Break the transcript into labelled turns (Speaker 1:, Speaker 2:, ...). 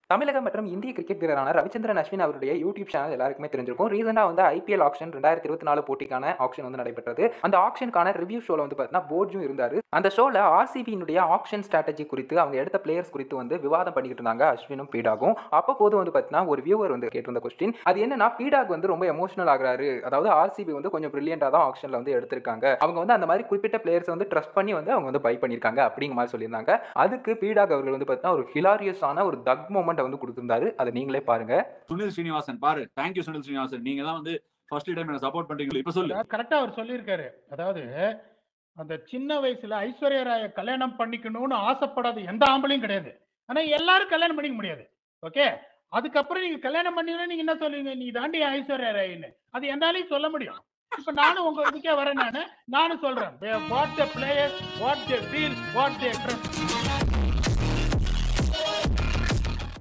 Speaker 1: தமிழக மற்றும் இந்திய கிரிக்கெட் வீரரான ரவிச்சந்திரன் அஸ்வின் அவருடைய யூடியூப் சேனல் எல்லாருக்குமே தெரிஞ்சிருக்கும் ரீசெண்டாக வந்து ஐபிஎல் ஆக்ஷன் ரெண்டாயிரத்தி இருபத்தி நாலு போட்டிக்கான ஆக்ஷன் வந்து நடைபெற்றது அந்த ஆக்ஷனுக்கான ரிவ்யூ ஷோவில் வந்து பார்த்தீங்கன்னா போர்ஜும் இருந்தார் அந்த ஷோவில் ஆர்சிபியினுடைய ஆக்ஷன் ஸ்ட்ராட்டஜி குறித்து அவங்க எடுத்த பிளேயர்ஸ் குறித்து வந்து விவாதம் பண்ணிக்கிட்டு இருந்தாங்க அஸ்வினும் பீடாகும் அப்போ போது வந்து பார்த்தீங்கன்னா ஒரு வியூவர் வந்து கேட்டிருந்த கொஸ்டின் அது என்னன்னா பீடாக் வந்து ரொம்ப எமோஷனல் ஆகுறாரு அதாவது ஆர்சிபி வந்து கொஞ்சம் பிரில்லியண்டாக தான் ஆக்ஷனில் வந்து எடுத்திருக்காங்க அவங்க வந்து அந்த மாதிரி குறிப்பிட்ட பிளேயர்ஸ் வந்து ட்ரஸ்ட் பண்ணி வந்து அவங்க வந்து பை பண்ணியிருக்காங்க அப்படிங்கிற மாதிரி சொல்லியிருந்தாங்க அதுக்கு பீடாக் அவர்கள் வந்து பார்த்தீங்கன்னா ஒரு ஹிலாரியஸான ஒரு தக் மூமெண்ட் வந்து கொடுத்திருந்தாரு அதை நீங்களே பாருங்க
Speaker 2: சுனில் ஸ்ரீனிவாசன் பாரு தேங்க்யூ சுனில் ஸ்ரீனிவாசன் நீங்க தான் வந்து ஃபர்ஸ்ட் டைம் என்ன சப்போர்ட் பண்றீங்க இப்ப சொல்லு
Speaker 3: கரெக்டா அவர் சொல்லியிருக்காரு அதாவது அந்த சின்ன வயசுல ஐஸ்வர்யா ராய கல்யாணம் பண்ணிக்கணும்னு ஆசைப்படாத எந்த ஆம்பளையும் கிடையாது ஆனா எல்லாரும் கல்யாணம் பண்ணிக்க முடியாது ஓகே அதுக்கப்புறம் நீங்க கல்யாணம் பண்ணீங்கன்னா நீங்க என்ன சொல்லுவீங்க நீ தாண்டி ஐஸ்வர்யா ராயின்னு அது என்னாலையும் சொல்ல முடியும் இப்ப நானும் உங்க இதுக்கே வரேன் நானு நானும் சொல்றேன் what the players what they feel what they dress